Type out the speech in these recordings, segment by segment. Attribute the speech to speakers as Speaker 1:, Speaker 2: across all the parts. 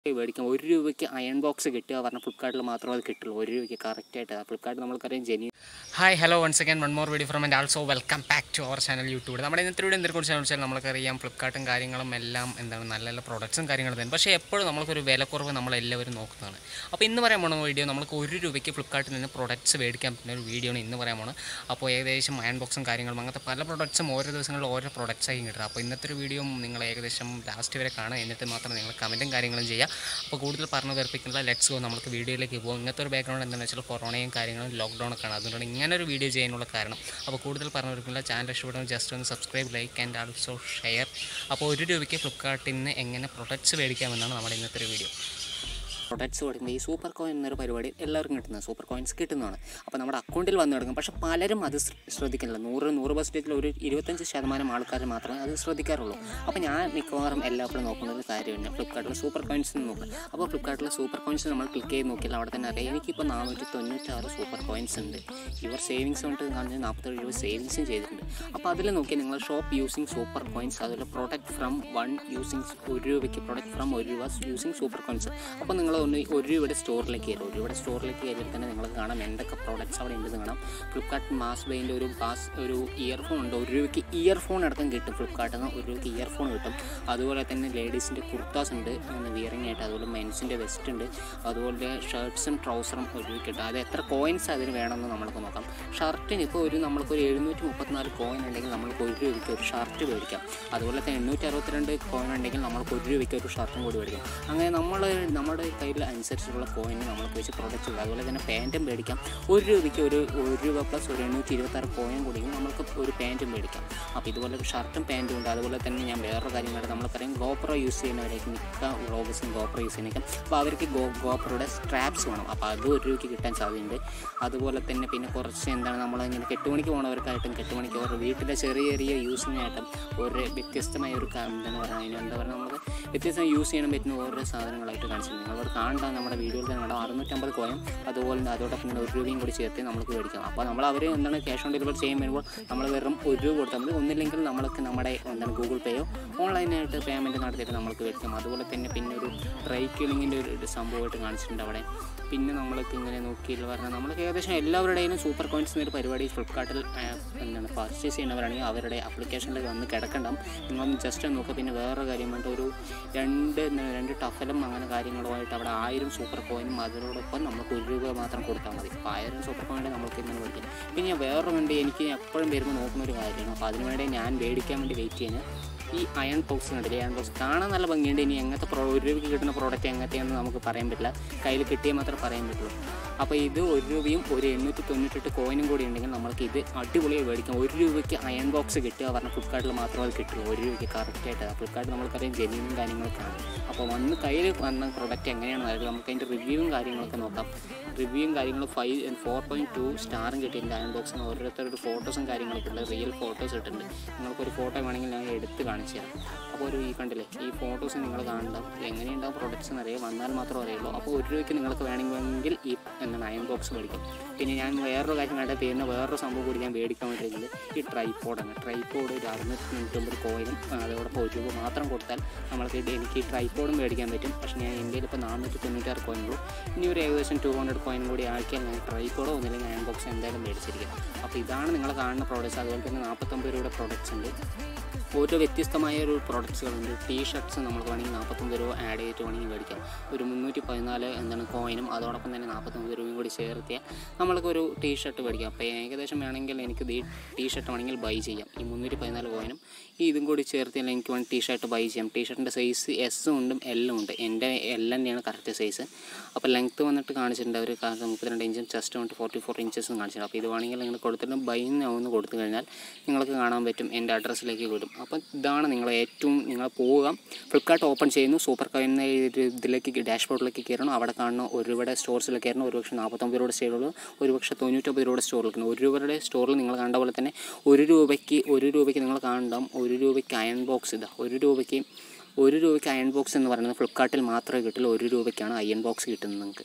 Speaker 1: മേടിക്കാം ഒരു രൂപയ്ക്ക് അയൺ ബോക്സ് കിട്ടുക പറഞ്ഞാൽ ഫ്ലിപ്കാർട്ടിൽ മാത്രമേ അത് കിട്ടുള്ളൂ ഒരു രൂപയ്ക്ക് കറക്റ്റായിട്ട് ഫ്ലിപ്കാർട്ട് നമ്മൾക്കറിയാം ജെനി
Speaker 2: hi hello once again one more video from and also welcome back to our channel YouTube നമ്മുടെ ഇന്നത്തെ വീഡിയോ എന്തിനെക്കുറിച്ചാണെന്ന് വെച്ചാൽ നമുക്കറിയാം ഫ്ലിപ്കാർട്ടും കാര്യങ്ങളും എല്ലാം എന്താണ് നല്ല നല്ല പ്രൊഡക്ട്സും കാര്യങ്ങളും തന്നെ പക്ഷേ എപ്പോഴും നമ്മൾക്കൊരു വിലക്കുറവ് നമ്മളെല്ലാവരും നോക്കുന്നതാണ് അപ്പോൾ ഇന്ന് പറയാൻ പോണ വീഡിയോ നമുക്ക് ഒരു രൂപയ്ക്ക് ഫ്ലിപ്കാർട്ടിൽ നിന്ന് പ്രൊഡക്ട്സ് മേടിക്കാൻ പറ്റുന്ന ഒരു വീഡിയോ ആണ് ഇന്ന് പറയാൻ പോണത് അപ്പോൾ ഏകദേശം അയൺ ബോക്സും കാര്യങ്ങളും അങ്ങനത്തെ പല പ്രൊഡക്ട്സും ഓരോ ദിവസങ്ങളിൽ ഓരോ പ്രൊഡക്ട്സ് ആയി കിട്ടുക അപ്പോൾ ഇന്നത്തെ ഒരു വീഡിയോ നിങ്ങൾ ഏകദേശം ലാസ്റ്റ് വരെ കാണുക എന്നിട്ട് മാത്രം നിങ്ങൾ കമൻറ്റും കാര്യങ്ങളും ചെയ്യുക അപ്പോൾ കൂടുതൽ പറഞ്ഞു തെറിപ്പിക്കുന്നില്ല ലെറ്റ്സ് ഗോ നമുക്ക് വീഡിയോയിലേക്ക് പോകും ഇങ്ങനത്തെ ഒരു ബാക്ക്ഗ്രൗണ്ട് എന്താണെന്ന് വെച്ചാൽ കൊറോണയും കാര്യങ്ങളും ലോക്ക്ഡൗൺ ഒക്കെ ആണ് അതുകൊണ്ടാണ് ഇങ്ങനെ ഒരു വീഡിയോ ചെയ്യാനുള്ള കാരണം അപ്പോൾ കൂടുതൽ പറഞ്ഞു തെറിപ്പിക്കില്ല ചാനൽ ഇഷ്ടപ്പെടുന്ന ജസ്റ്റ് ഒന്ന് subscribe like and also share അപ്പോൾ ഒരു രൂപയ്ക്ക് ഫ്ലിപ്കാർട്ടിൽ നിന്ന് എങ്ങനെ പ്രൊഡക്ട്സ് മേടിക്കാമെന്നാണ് നമ്മുടെ ഇന്നത്തെ ഒരു വീഡിയോ
Speaker 1: പ്രൊഡക്ട്സ് കൊടുക്കുന്നത് ഈ സൂപ്പർ കോയിൻ എന്നൊരു പരിപാടി എല്ലാവർക്കും കിട്ടുന്നത് സൂപ്പർ കോയിൻസ് കിട്ടുന്നതാണ് അപ്പോൾ നമ്മുടെ അക്കൗണ്ടിൽ വന്ന് കിടക്കും പക്ഷേ പലരും അത് ശ്ര- ശ്രദ്ധിക്കുന്നില്ല നൂറ് നൂറ് പെർസെൻറ്റേജിൽ ഒരു ഇരുപത്തഞ്ച് ശതമാനം ആൾക്കാർ മാത്രമേ അത് ശ്രദ്ധിക്കാറുള്ളൂ അപ്പോൾ ഞാൻ മിക്കവാറും എല്ലാപ്പോഴും നോക്കുന്ന ഒരു കാര്യമാണ് ഫ്ലിപ്കാർട്ടിൽ സൂപ്പർ കോയിൻസ് നോക്കുക അപ്പോൾ ഫ്ലിപ്കാർട്ടിൽ സൂപ്പർ കോയിൻസ് നമ്മൾ ക്ലിക്ക് ചെയ്ത് നോക്കിയാൽ അവിടെ തന്നെ അറിയാം എനിക്കിപ്പോൾ നാനൂറ്റി തൊണ്ണൂറ്റാറ് സൂപ്പർ കോയിൻസ് ഉണ്ട് ഇവർ സേവിങ്സ് കൊണ്ട് കാണിച്ച് നാൽപ്പത്തേഴ് രൂപ സേവിങ്സും ചെയ്തിട്ടുണ്ട് അപ്പോൾ അതിൽ നോക്കിയാൽ നിങ്ങൾ ഷോപ്പ് യൂസിങ് സൂപ്പർ കോയിൻസ് അതുപോലെ പ്രൊഡക്റ്റ് ഫ്രം വൺ യൂസിങ് ഒരു രൂപയ്ക്ക് പ്രൊഡക്റ്റ് ഫ്രം ഒരു രൂപ യൂസിങ് സൂപ്പർ കോയിൻസ് അപ്പോൾ നിങ്ങൾ ഒന്ന് ഒരു രൂപയുടെ സ്റ്റോറിലേക്ക് കയറും ഒരു രൂപയുടെ സ്റ്റോറിലേക്ക് കയറിയാൽ തന്നെ നിങ്ങൾക്ക് കാണാം എന്തൊക്കെ പ്രോഡക്റ്റ്സ് അവിടെ ഉണ്ടെന്ന് കാണാം ഫ്ലിപ്കാർട്ട് മാസ് ബൈൻ്റെ ഒരു ബാസ് ഒരു ഇയർഫോൺ ഉണ്ട് ഒരു രൂപയ്ക്ക് ഇയർഫോൺ അടക്കം കിട്ടും ഫ്ലിപ്കാർട്ടിൽ നിന്ന് ഒരു രൂപയ്ക്ക് ഇയർഫോൺ കിട്ടും അതുപോലെ തന്നെ ലേഡീസിൻ്റെ കുർത്താസ് ഉണ്ട് അങ്ങനെ വിയറിംഗ് ആയിട്ട് അതുപോലെ മെൻസിൻ്റെ വെസ്റ്റ് ഉണ്ട് അതുപോലെ ഷർട്ട്സും ട്രൗസറും ഒരു രൂപയ്ക്ക് കിട്ടും അത് എത്ര കോയിൻസ് അതിന് വേണമെന്ന് നമുക്ക് നോക്കാം ഷർട്ടിന് ഇപ്പോൾ ഒരു നമ്മൾക്ക് ഒരു എഴുന്നൂറ്റി മുപ്പത്തിനാല് കോയിൻ ഉണ്ടെങ്കിൽ നമ്മൾക്ക് ഒരു രൂപയ്ക്ക് ഒരു ഷർട്ട് മേടിക്കാം അതുപോലെ തന്നെ എണ്ണൂറ്റി അറുപത്തിരണ്ട് കോയിൻ ഉണ്ടെങ്കിൽ നമ്മൾക്ക് ഒരു രൂപയ്ക്ക് ഒരു ഷർട്ടും കൂടി മേടിക്കാം അങ്ങനെ നമ്മൾ നമ്മുടെ കയ്യിൽ അനുസരിച്ചുള്ള കോയിന് നമ്മൾക്ക് വെച്ച് പ്രൊഡക്റ്റ് ഉണ്ട് അതുപോലെ തന്നെ പാൻറ്റും മേടിക്കാം ഒരു രൂപയ്ക്ക് ഒരു ഒരു രൂപ പ്ലസ് ഒരു എണ്ണൂറ്റി ഇരുപത്താറ് കോയിൻ കൂടി നമുക്ക് ഒരു പാൻറ്റും മേടിക്കാം അപ്പോൾ ഇതുപോലെ ഒരു ഷർട്ടും പാൻറ്റും ഉണ്ട് അതുപോലെ തന്നെ ഞാൻ വേറൊരു കാര്യം പറയാം നമ്മൾക്കറിയാം ഗോപ്രോ യൂസ് ചെയ്യുന്നവരേക്ക് മിക്ക വ്ളോഗേഴ്സും ഗോപ്രോ യൂസ് ചെയ്യുന്നേക്കും അപ്പോൾ അവർക്ക് ഗോ ഗോപ്രോയുടെ സ്ട്രാപ്സ് വേണം അപ്പോൾ അത് ഒരു രൂപയ്ക്ക് കിട്ടാൻ സാധ്യതയുണ്ട് അതുപോലെ തന്നെ പിന്നെ കുറച്ച് എന്താണ് നമ്മളിങ്ങനെ കെട്ടുമണിക്ക് പോകുന്നവർക്കായിട്ടും കെട്ടുമണിക്ക് ഓരോ വീട്ടിലെ ചെറിയ ചെറിയ യൂസിനായിട്ടും ഒരു വ്യത്യസ്തമായ ഒരു ക- എന്താണ് പറയുക അതിന് എന്താ പറയുക നമുക്ക് വ്യത്യസ്തം യൂസ് ചെയ്യാൻ പറ്റുന്ന ഓരോ സാധനങ്ങളായിട്ട് കാണിച്ചിട്ടുണ്ട് നിങ്ങളോട് കാണേണ്ട നമ്മുടെ വീഡിയോയിൽ തന്നെ കണ്ടാൽ അറുന്നൂറ്റമ്പത് കോയും അതുപോലെ തന്നെ അതോടൊപ്പം തന്നെ ഒരു രൂപയും കൂടി ചേർത്ത് നമുക്ക് മേടിക്കാം അപ്പോൾ നമ്മൾ അവർ എന്താണ് ക്യാഷ് ഓൺ ഡെലിവറി ചെയ്യാൻ വരുമ്പോൾ നമ്മൾ വെറും ഒരു രൂപ കൊടുത്താൽ മതി ഒന്നില്ലെങ്കിൽ നമ്മൾക്ക് നമ്മുടെ എന്താണ് ഗൂഗിൾ പേയോ ഓൺലൈനായിട്ട് പേയ്മെൻറ്റ് നടത്തിയിട്ട് നമ്മൾക്ക് മേടിക്കാം അതുപോലെ തന്നെ പിന്നെ ഒരു ഡ്രൈ ക്ലീനിങ്ങിൻ്റെ ഒരു ഒരു സംഭവമായിട്ട് കാണിച്ചിട്ടുണ്ട് അവിടെ പിന്നെ നമ്മൾക്ക് ഇങ്ങനെ നോക്കിയിട്ട് പറഞ്ഞാൽ നമ്മൾക്ക് ഏകദേശം എല്ലാവരുടെയും സൂപ്പർ കോയിൻസ് എന്നൊരു പരിപാടി ഫ്ലിപ്കാർട്ടിൽ എന്താണ് പർച്ചേസ് ചെയ്യുന്നവരാണെങ്കിൽ അവരുടെ ആപ്ലിക്കേഷനിൽ വന്ന് കിടക്കണ്ടാവും നിങ്ങളൊന്ന് ജസ്റ്റ് ഒന്ന് നോക്കുക പിന്നെ വേറെ കാര്യം വേണ്ട ഒരു രണ്ട് എന്താണ് രണ്ട് ടഫലും അങ്ങനെ കാര്യങ്ങളുമായിട്ട് അവിടെ ആയിരം സൂപ്പർ കോയിനും അതിനോടൊപ്പം നമുക്ക് ഒരു രൂപ മാത്രം കൊടുത്താൽ മതി അപ്പോൾ ആയിരം സൂപ്പർ കോയിനെ നമുക്ക് ഇങ്ങനെ മേടിക്കാം പിന്നെ ഞാൻ വേറെ വേണ്ടി എനിക്ക് എപ്പോഴും വരുമ്പോൾ നോക്കുന്ന ഒരു കാര്യമാണ് അപ്പോൾ അതിന് വേണ്ടി ഞാൻ മേടിക്കാൻ വേണ്ടി വെയിറ്റ് ചെയ്യുന്നത് ഈ അയൺ ബോക്സ് കണ്ടില്ലേ അയൺ ബോക്സ് കാണാൻ നല്ല ഭംഗിയുണ്ട് ഇനി എങ്ങനത്തെ പ്രോ ഒരു രൂപയ്ക്ക് കിട്ടുന്ന പ്രോഡക്റ്റ് എങ്ങനത്തെയാണെന്ന് നമുക്ക് പറയാൻ പറ്റില്ല കയ്യിൽ കിട്ടിയാൽ മാത്രമേ പറയാൻ പറ്റുള്ളൂ അപ്പോൾ ഇത് ഒരു രൂപയും ഒരു എണ്ണൂറ്റി തൊണ്ണൂറ്റെട്ട് കോയിനും കൂടി ഉണ്ടെങ്കിൽ നമുക്ക് ഇത് അടിപൊളിയായി മേടിക്കാം ഒരു രൂപയ്ക്ക് അയൺ ബോക്സ് കിട്ടുക പറഞ്ഞാൽ ഫ്ലിപ്കാർട്ടിൽ മാത്രമേ അത് കിട്ടുള്ളൂ ഒരു രൂപയ്ക്ക് കറക്റ്റായിട്ട് ഫ്ലിപ്കാർട്ട് നമ്മൾക്കറിയാം ജെന്യൂനും കാര്യങ്ങളൊക്കെയാണ് അപ്പോൾ വന്ന് കയ്യിൽ വന്ന പ്രോഡക്റ്റ് എങ്ങനെയാണ് അതായത് നമുക്ക് അതിൻ്റെ റിവ്യൂവും കാര്യങ്ങളൊക്കെ നോക്കാം റിവ്യൂവും കാര്യങ്ങളും ഫൈവ് ഫോർ പോയിൻറ്റ് ടു സ്റ്റാറും കിട്ടിയിട്ടുണ്ട് അയൺ ബോക്സിന് ഓരോരുത്തരുടെ ഫോട്ടോസും കാര്യങ്ങളൊക്കെ ഉണ്ട് റിയൽ ഫോട്ടോസ് ഇട്ടിട്ടുണ്ട് നിങ്ങൾക്കൊരു ഫോട്ടോ വേണമെങ്കിൽ ഞാൻ എടുത്ത് കാണിച്ചു തരാം അപ്പോൾ ഒരു ഈ കണ്ടില്ലേ ഈ ഫോട്ടോസ് നിങ്ങൾ കാണണം എങ്ങനെയുണ്ടാവും പ്രൊഡക്ട്സ് എന്നറിയാം വന്നാൽ മാത്രമേ അറിയുള്ളൂ അപ്പോൾ ഒരു രൂപയ്ക്ക് നിങ്ങൾക്ക് വേണമെങ്കിൽ ഈ എന്താണ് അയൺ ബോക്സ് മേടിക്കും പിന്നെ ഞാൻ വേറൊരു കാര്യം കണ്ട പിന്നെ വേറൊരു സംഭവം കൂടി ഞാൻ മേടിക്കാൻ വേണ്ടിയിരുന്നത് ഈ ട്രൈപ്പോഡാണ് ട്രൈപ്പോഡ് ഒരു അറുന്നൂറ്റി തൊണ്ണൂറ്റൊമ്പത് കോയിനും അതോടൊപ്പം ഒരു രൂപ മാത്രം കൊടുത്താൽ നമ്മൾക്ക് ഇത് എനിക്ക് ഈ ട്രൈപ്പോഡും മേടിക്കാൻ പറ്റും പക്ഷേ ഞാൻ ഇന്ത്യയിൽ ഇപ്പോൾ നാനൂറ്റി തൊണ്ണൂറ്റാറ് കോയിനുള്ളൂ ഇനി ഒരു ഏകദേശം ടു ഹൺഡ്രഡ് കോയിനും കൂടി ആക്കിയാൽ ഞാൻ ട്രൈപ്പോഡോ ഒന്നില്ലെങ്കിൽ അയൺ ബോക്സ് എന്തായാലും മേടിച്ചിരിക്കും അപ്പോൾ ഇതാണ് നിങ്ങൾ കാണുന്ന പ്രോഡക്റ്റ്സ് അതുപോലെ തന്നെ നാൽപ്പത്തൊമ്പത് രൂപയുടെ പ്രോഡക്റ്റ്സ് ഉണ്ട് ഓരോ വ്യത്യസ്തമായ ഒരു പ്രോഡക്റ്റ്സുകളുണ്ട് ടീ ഷർട്ട്സ് നമുക്ക് വേണമെങ്കിൽ നാൽപ്പത്തൊമ്പത് രൂപ ആഡ് ചെയ്തിട്ട് വേണമെങ്കിൽ മേടിക്കാം ഒരു മുന്നൂറ്റി പതിനാല് എന്താണ് കോയിനും അതോടൊപ്പം തന്നെ നാൽപ്പത്തൊമ്പത് രൂപയും കൂടി ചേർത്തിയാൽ നമ്മൾക്കൊരു ടീ ഷർട്ട് മേടിക്കാം അപ്പോൾ ഏകദേശം വേണമെങ്കിൽ എനിക്ക് ഈ ടീ ഷർട്ട് വേണമെങ്കിൽ ബൈ ചെയ്യാം ഈ മുന്നൂറ്റി പതിനാല് കോയിനും ഈ ഇതും കൂടി ചേർത്തിയാൽ എനിക്ക് വേണ്ടി ടീ ഷർട്ട് ബൈ ചെയ്യാം ടീ ഷർട്ടിൻ്റെ സൈസ് എസ്സും ഉണ്ട് എല്ലും ഉണ്ട് എൻ്റെ എൽ തന്നെയാണ് കറക്റ്റ് സൈസ് അപ്പോൾ ലെങ്ത്ത് വന്നിട്ട് കാണിച്ചിട്ടുണ്ട് അവർ മുപ്പത്തിരണ്ട് ഇഞ്ചും ചെസ്റ്റ് വന്നിട്ട് ഫോർട്ടി ഫോർ ഇഞ്ചസും കാണിച്ചിട്ടുണ്ട് അപ്പോൾ ഇത് വേണമെങ്കിൽ നിങ്ങൾ കൊടുത്തിട്ട് ബൈ ഒന്ന് കൊടുത്തു കഴിഞ്ഞാൽ നിങ്ങൾക്ക് കാണാൻ പറ്റും എൻ്റെ അഡ്രസ്സിലേക്ക് വിടും അപ്പോൾ ഇതാണ് നിങ്ങൾ ഏറ്റവും നിങ്ങൾ പോവുക ഫ്ലിപ്കാർട്ട് ഓപ്പൺ ചെയ്യുന്നു സൂപ്പർ കോയിൻ ഇതിലേക്ക് ഡാഷ്ബോർഡിലേക്ക് കയറണം അവിടെ കാണുന്ന ഒരു രൂപയുടെ സ്റ്റോർസിലേക്ക് കയറണം ഒരു പക്ഷേ നാൽപ്പത്തൊമ്പത് രൂപയുടെ സ്റ്റോറുകൾ ഒരു പക്ഷേ തൊണ്ണൂറ്റൊമ്പത് രൂപയുടെ സ്റ്റോറിൽ ഒരു രൂപയുടെ സ്റ്റോറിൽ നിങ്ങൾ കണ്ട പോലെ തന്നെ ഒരു രൂപയ്ക്ക് ഒരു രൂപയ്ക്ക് നിങ്ങൾ കാണണ്ടാം ഒരു രൂപയ്ക്ക് അയൺ ബോക്സ് ഇതാ ഒരു രൂപയ്ക്ക് ഒരു രൂപയ്ക്ക് അയൺ ബോക്സ് എന്ന് പറയുന്നത് ഫ്ലിപ്കാർട്ടിൽ മാത്രമേ കിട്ടുള്ളൂ ഒരു രൂപയ്ക്കാണ് അയൺ ബോക്സ് കിട്ടുന്നത് നിങ്ങൾക്ക്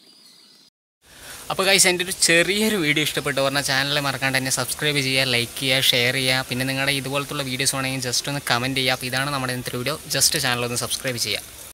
Speaker 2: അപ്പോൾ ഗൈസ് എൻ്റെ ഒരു ചെറിയൊരു വീഡിയോ ഇഷ്ടപ്പെട്ടു പറഞ്ഞാൽ ചാനൽ മറക്കാണ്ട് എന്നെ സബ്സ്ക്രൈബ് ചെയ്യുക ലൈക്ക് ചെയ്യുക ഷെയർ ചെയ്യുക പിന്നെ നിങ്ങളുടെ ഇതുപോലത്തുള്ള വീഡിയോസ് വേണമെങ്കിൽ ജസ്റ്റ് ഒന്ന് കമൻറ്റ് ചെയ്യുക അപ്പോൾ ഇതാണ് നമ്മുടെ ഇന്നത്തെ വീഡിയോ ജസ്റ്റ് ചാനൽ ഒന്ന് സബ്സ്ക്രൈബ് ചെയ്യുക